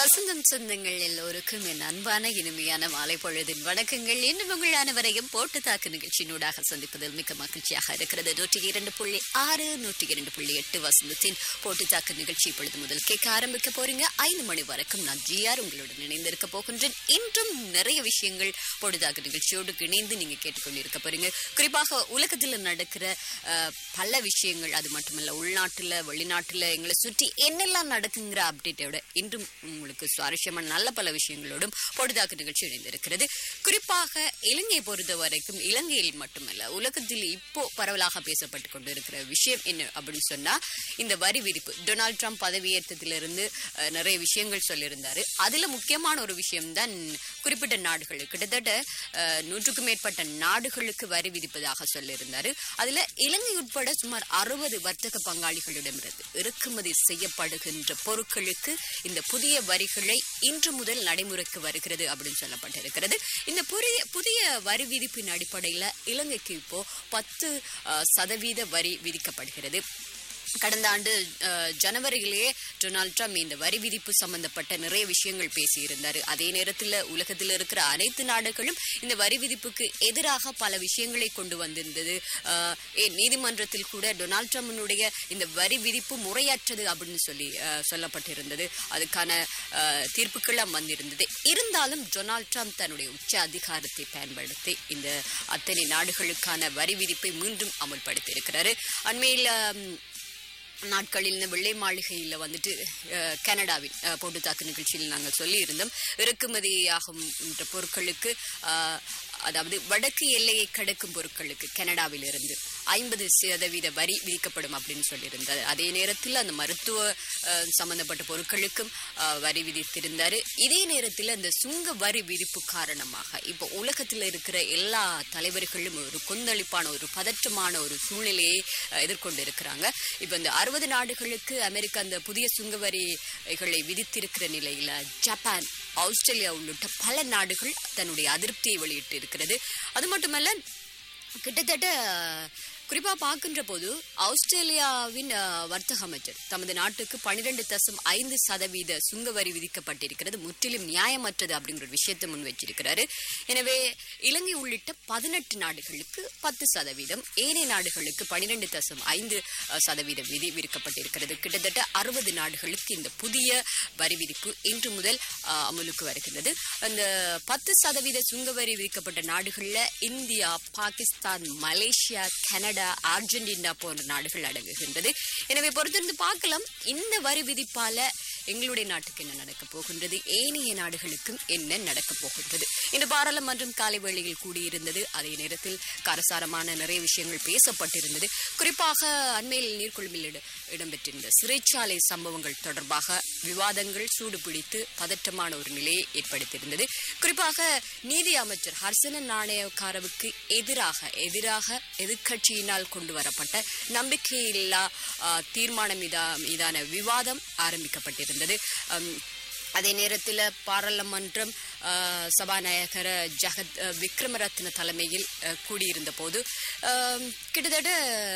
வசந்தம் சொந்தங்கள் எல்லோருக்கும் என் அன்பான இனிமையான மாலை பொழுதின் வணக்கங்கள் இன்னும் உங்கள் அனைவரையும் போட்டு தாக்கு நிகழ்ச்சியினூடாக சந்திப்பதில் மிக்க மகிழ்ச்சியாக இருக்கிறது நூற்றி இரண்டு புள்ளி ஆறு நூற்றி இரண்டு புள்ளி எட்டு வசந்தத்தின் போட்டு தாக்கு நிகழ்ச்சி இப்பொழுது முதல் கேட்க ஆரம்பிக்க போறீங்க ஐந்து மணி வரைக்கும் நான் ஜிஆர் உங்களுடன் இணைந்திருக்க போகின்றேன் இன்றும் நிறைய விஷயங்கள் பொழுதாக்கு நிகழ்ச்சியோடு இணைந்து நீங்க கேட்டுக்கொண்டிருக்க போறீங்க குறிப்பாக உலகத்தில் நடக்கிற அஹ், பல விஷயங்கள் அது மட்டுமல்ல உள்நாட்டுல வெளிநாட்டுல எங்களை சுற்றி என்னெல்லாம் நடக்குங்கிற அப்டேட்டோட இன்றும் உங்களுக்கு சுவாரஸ்யமான நல்ல பல விஷயங்களோடும் பொழுதாக்கு நிகழ்ச்சி இணைந்திருக்கிறது குறிப்பாக இலங்கையை பொறுத்த வரைக்கும் இலங்கையில் மட்டுமல்ல உலகத்தில் இப்போ பரவலாக பேசப்பட்டு கொண்டிருக்கிற விஷயம் என்ன அப்படின்னு சொன்னா இந்த வரி விதிப்பு டொனால்ட் ட்ரம்ப் பதவியேற்றதிலிருந்து அஹ், நிறைய விஷயங்கள் சொல்லியிருந்தாரு அதுல முக்கியமான ஒரு விஷயம்தான் குறிப்பிட்ட நாடுகள் கிட்டத்தட்ட அஹ், நூற்றுக்கும் மேற்பட்ட நாடுகளுக்கு வரி விதிப்பதாக சொல்லியிருந்தாரு அதுல இலங்கை உட்பட சுமார் அறுபது வர்த்தக பங்காளிகளிடமிருந்து இறக்குமதி செய்யப்படுகின்ற பொருட்களுக்கு இந்த புதிய வரிகளை இன்று முதல் நடைமுறைக்கு வருகிறது அப்படின்னு சொல்லப்பட்டிருக்கிறது இந்த புதிய புதிய வரி விதிப்பின் அடிப்படையில் இலங்கைக்கு இப்போ பத்து அஹ், சதவீத வரி விதிக்கப்படுகிறது கடந்த ஆண்டு அஹ், ஜனவரியிலேயே டொனால்ட் ட்ரம்ப் இந்த வரி விதிப்பு சம்பந்தப்பட்ட நிறைய விஷயங்கள் பேசியிருந்தார் அதே நேரத்தில் உலகத்தில் இருக்கிற அனைத்து நாடுகளும் இந்த வரி விதிப்புக்கு எதிராக பல விஷயங்களை கொண்டு வந்திருந்தது அஹ், ஏன் நீதிமன்றத்தில் கூட டொனால்ட் ட்ரம்பினுடைய இந்த வரி விதிப்பு முறையற்றது அப்படின்னு சொல்லி அஹ், சொல்லப்பட்டிருந்தது அதுக்கான அஹ், தீர்ப்புக்கெல்லாம் வந்திருந்தது இருந்தாலும் டொனால்ட் ட்ரம்ப் தன்னுடைய உச்ச அதிகாரத்தை பயன்படுத்தி இந்த அத்தனை நாடுகளுக்கான வரி விதிப்பை மீண்டும் அமல்படுத்தி இருக்கிறாரு அண்மையில் உம், நாட்களில் இந்த வெள்ளை மாளிகையில் வந்துட்டு அஹ், கனடாவின் அஹ், போட்டு தாக்கு நிகழ்ச்சியில் நாங்கள் சொல்லியிருந்தோம் இறக்குமதியாகும் என்ற பொருட்களுக்கு அஹ், அதாவது வடக்கு எல்லையை கடக்கும் பொருட்களுக்கு கனடாவிலிருந்து ஐம்பது சதவீத வரி விதிக்கப்படும் அப்படின்னு சொல்லியிருந்தார் அதே நேரத்தில் அந்த மருத்துவ அஹ், சம்பந்தப்பட்ட பொருட்களுக்கும் அஹ், வரி விதித்திருந்தார் இதே நேரத்தில் அந்த சுங்க வரி விதிப்பு காரணமாக இப்போ உலகத்தில் இருக்கிற எல்லா தலைவர்களும் ஒரு கொந்தளிப்பான ஒரு பதற்றமான ஒரு சூழ்நிலையை அஹ், எதிர்கொண்டு இருக்கிறாங்க இப்போ இந்த அறுபது நாடுகளுக்கு அமெரிக்கா அந்த புதிய சுங்க வரிகளை விதித்திருக்கிற நிலையில ஜப்பான் ஆஸ்திரேலியா உள்ளிட்ட பல நாடுகள் தன்னுடைய அதிருப்தியை வெளியிட்டு இருக்கிறது அது மட்டுமல்ல கிட்டத்தட்ட குறிப்பா பார்க்கின்ற போது ஆஸ்திரேலியாவின் அஹ், வர்த்தக அமைச்சர் தமது நாட்டுக்கு பனிரெண்டு தசம் ஐந்து சதவீத சுங்க வரி விதிக்கப்பட்டிருக்கிறது முற்றிலும் நியாயமற்றது அப்படிங்கிற ஒரு விஷயத்தை முன் வச்சிருக்கிறாரு எனவே இலங்கை உள்ளிட்ட பதினெட்டு நாடுகளுக்கு பத்து சதவீதம் ஏனைய நாடுகளுக்கு பனிரெண்டு தசம் ஐந்து அஹ், சதவீதம் விதி விதிக்கப்பட்டிருக்கிறது கிட்டத்தட்ட அறுபது நாடுகளுக்கு இந்த புதிய வரி விதிப்பு இன்று முதல் அஹ், அமலுக்கு வருகின்றது அந்த பத்து சதவீத சுங்க வரி விதிக்கப்பட்ட நாடுகள்ல India Pakistan Malaysia Canada Argentina போன்ற நாடுகள் அடங்குகின்றது எனவே பொறுத்திருந்து பார்க்கலாம் இந்த வரி விதிப்பால எங்களுடைய நாட்டுக்கு என்ன நடக்க போகின்றது ஏனைய நாடுகளுக்கும் என்ன நடக்க போகின்றது இந்த பாராளுமன்றம் காலை வேளையில் கூடியிருந்தது அதே நேரத்தில் கரசாரமான நிறைய விஷயங்கள் பேசப்பட்டிருந்தது குறிப்பாக அண்மையில் நீர்க்குழுமில் இட- இடம்பெற்றிருந்த சிறைச்சாலை சம்பவங்கள் தொடர்பாக விவாதங்கள் சூடு பிடித்து பதற்றமான ஒரு நிலையை ஏற்படுத்தியிருந்தது குறிப்பாக நீதி அமைச்சர் ஹர்சன நாணயக்காரவுக்கு எதிராக எதிராக எதிர்க்கட்சியினால் கொண்டு வரப்பட்ட நம்பிக்கையில்லா ஆ, தீர்மானம் மீதா- மீதான விவாதம் ஆரம்பிக்கப்பட்டிருந்தது அம், அதே நேரத்தில் பாராளுமன்றம் ஆ, சபாநாயகர் ஜெகத் அ, விக்ரமரத்ன தலைமையில் அ, கூடியிருந்த போது ஆம், கிட்டத்தட்ட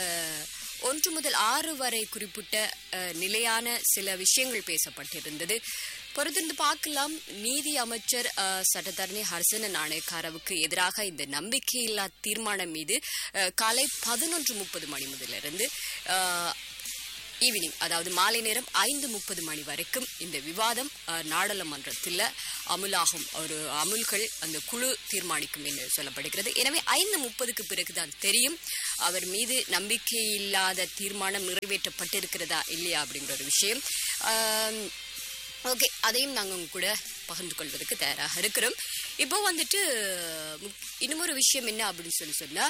ஒன்று முதல் ஆறு வரை குறிப்பிட்ட அ, நிலையான சில விஷயங்கள் பேசப்பட்டிருந்தது பொறுத்திருந்து பார்க்கலாம் நீதி அமைச்சர் அ, சட்டத்தரணி ஹர்சன நாணயக்காரவுக்கு எதிராக இந்த நம்பிக்கையில்லா தீர்மானம் மீது அ, காலை பதினொன்று முப்பது மணி முதலிருந்து அ, ஈவினிங் அதாவது மாலை நேரம் ஐந்து முப்பது மணி வரைக்கும் இந்த விவாதம் அஹ், நாடாளுமன்றத்தில் அமுலாகும் ஒரு அமுல்கள் அந்த குழு தீர்மானிக்கும் என்று சொல்லப்படுகிறது எனவே ஐந்து முப்பதுக்கு பிறகுதான் தெரியும் அவர் மீது நம்பிக்கையில்லாத தீர்மானம் நிறைவேற்றப்பட்டிருக்கிறதா இல்லையா அப்படிங்கிற ஒரு விஷயம் ஆம், ஓகே அதையும் நாங்கள் உங்க கூட பகிர்ந்து கொள்வதற்கு தயாராக இருக்கிறோம் இப்போ வந்துட்டு முக்- இன்னும் ஒரு விஷயம் என்ன அப்படின்னு சொல்லி சொன்னா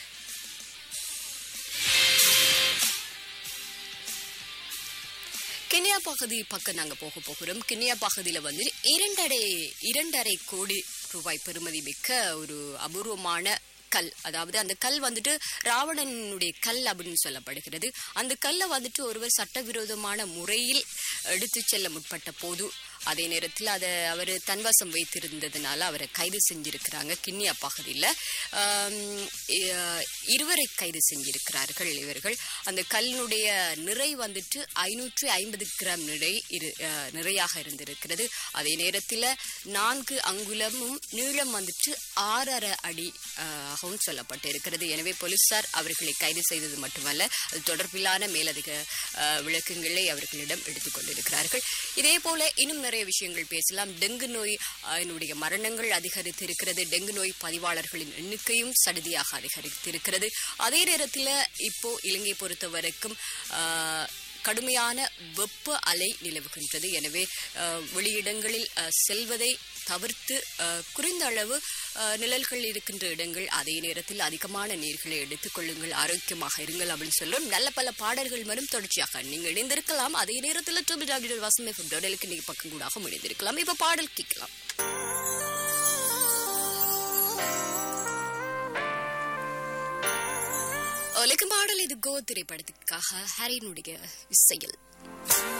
கென்யா பகுதி பக்கம் நாங்க போக போகிறோம் கென்யா பகுதியில வந்து இரண்டரை இரண்டரை கோடி ரூபாய் பெறுமதி மிக்க ஒரு அபூர்வமான கல் அதாவது அந்த கல் வந்துட்டு ராவணனுடைய கல் அப்படின்னு சொல்லப்படுகிறது அந்த கல்லை வந்துட்டு ஒருவர் சட்டவிரோதமான முறையில் எடுத்து செல்ல முற்பட்ட போது அதே நேரத்தில் அதை அவர் தன்வசம் வைத்திருந்ததுனால அவரை கைது செஞ்சிருக்கிறாங்க கிண்ணியா பகுதியில் ஆம், இ- இருவரை கைது செஞ்சிருக்கிறார்கள் இவர்கள் அந்த கல்லினுடைய நிறை வந்துட்டு ஐநூற்று ஐம்பது கிராம் நிறை இரு அஹ், நிறையாக இருந்திருக்கிறது அதே நேரத்தில் நான்கு அங்குலமும் நீளம் வந்துட்டு ஆறரை அடி அஹ், ஆகவும் சொல்லப்பட்டிருக்கிறது எனவே போலீசார் அவர்களை கைது செய்தது மட்டுமல்ல அது தொடர்பிலான மேலதிக அஹ், விளக்கங்களை அவர்களிடம் எடுத்துக்கொண்டிருக்கிறார்கள் இதே போல இன்னும் நிறைய விஷயங்கள் பேசலாம் டெங்கு நோய் அஹ், என்னுடைய மரணங்கள் அதிகரித்திருக்கிறது டெங்கு நோய் பதிவாளர்களின் எண்ணிக்கையும் சடுதியாக அதிகரித்திருக்கிறது அதே நேரத்தில் இப்போ இலங்கை பொறுத்த வரைக்கும் அஹ், கடுமையான வெப்ப அலை நிலவுகின்றது எனவே அஹ், வெளியிடங்களில் அஹ், செல்வதை தவிர்த்து அஹ், குறைந்த அளவு அஹ், நிழல்கள் இருக்கின்ற இடங்கள் அதே நேரத்தில் அதிகமான நீர்களை எடுத்துக் கொள்ளுங்கள் ஆரோக்கியமாக இருங்கள் அப்படின்னு சொல்லும் நல்ல பல பாடல்கள் வரும் தொடர்ச்சியாக நீங்கள் இணைந்திருக்கலாம் அதே நேரத்தில் டூபி டாக்டர் வாசம் எஃப்எம் டொடலுக்கு நீங்கள் பக்கம் கூடாக இணைந்திருக்கலாம் இப்போ பாடல் கேட்கலாம் ஒலிக்கும் பாடல் இது கோ திரைப்படத்துக்காக ஹரினுடைய இசையில்